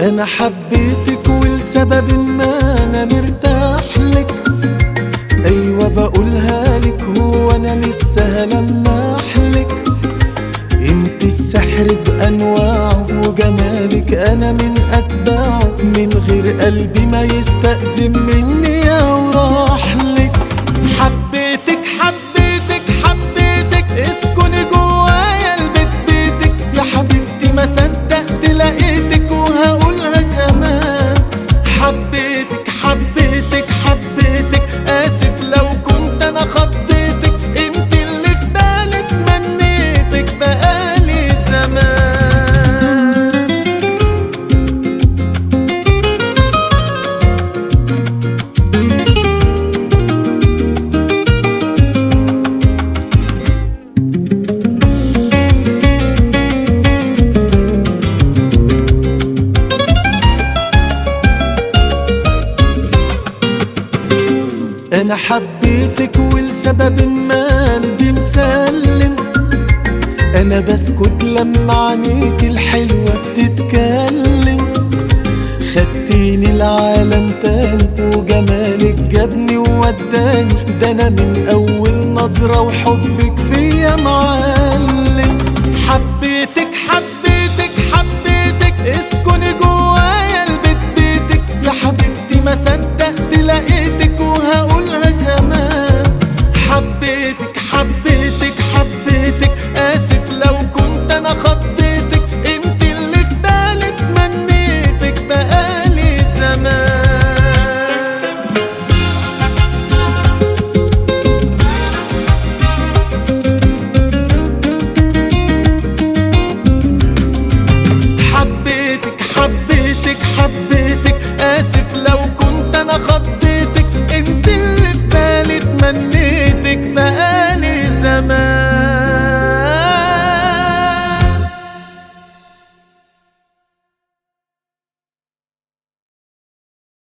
انا حبيتك ولسبب ما انا مرتاح لك ايوه بقولها لك هو انا لسه هلمح لك انت السحر بانواعه وجمالك انا من اتباعه من غير قلبي ما يستأذن مني او راح لك حبيتك حبيتك حبيتك اسكني جوايا البيت بيتك يا حبيبتي ما صدقت لقيتك وهقولها كمان حبيتك حبيتك حبيتك اسف لو كنت انا خضيتك انت اللي في بالي تمنيتك بقالي زمان انا حبيتك ولسبب ما قلبي مسلم انا بسكت لما عينيك الحلوة بتتكلم خدتيني العالم تاني وجمالك جابني ووداني ده انا من اول نظرة وحبك فيا معلم حبيتك حبيتك